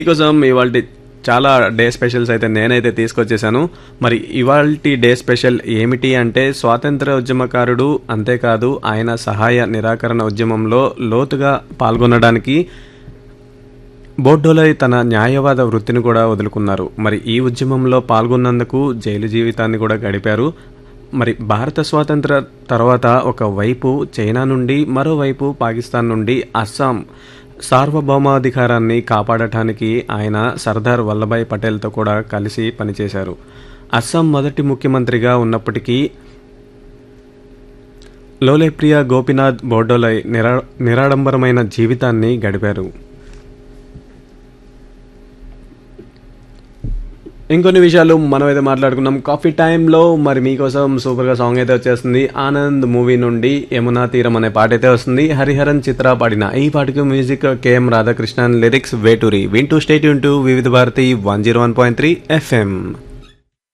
మీకోసం ఇవాళ చాలా డే స్పెషల్స్ అయితే నేనైతే తీసుకొచ్చేసాను మరి ఇవాళ డే స్పెషల్ ఏమిటి అంటే స్వాతంత్ర ఉద్యమకారుడు అంతేకాదు ఆయన సహాయ నిరాకరణ ఉద్యమంలో లోతుగా పాల్గొనడానికి బోర్డోలై తన న్యాయవాద వృత్తిని కూడా వదులుకున్నారు మరి ఈ ఉద్యమంలో పాల్గొన్నందుకు జైలు జీవితాన్ని కూడా గడిపారు మరి భారత స్వాతంత్ర తర్వాత ఒక వైపు చైనా నుండి మరోవైపు పాకిస్తాన్ నుండి అస్సాం సార్వభౌమాధికారాన్ని కాపాడటానికి ఆయన సర్దార్ వల్లభాయ్ పటేల్తో కూడా కలిసి పనిచేశారు అస్సాం మొదటి ముఖ్యమంత్రిగా ఉన్నప్పటికీ లోలేప్రియ గోపినాథ్ బోర్డోలై నిరా నిరాడంబరమైన జీవితాన్ని గడిపారు ఇంకొన్ని విషయాలు మనం అయితే మాట్లాడుకున్నాం కాఫీ టైంలో మరి మీకోసం సూపర్గా సాంగ్ అయితే వచ్చేస్తుంది ఆనంద్ మూవీ నుండి యమునా తీరం అనే పాట అయితే వస్తుంది హరిహరన్ చిత్ర పాడిన ఈ పాటకు music KM Radhakrishnan lyrics Veturi వింటూ stay tuned to Vividh Bharati one zero one point three FM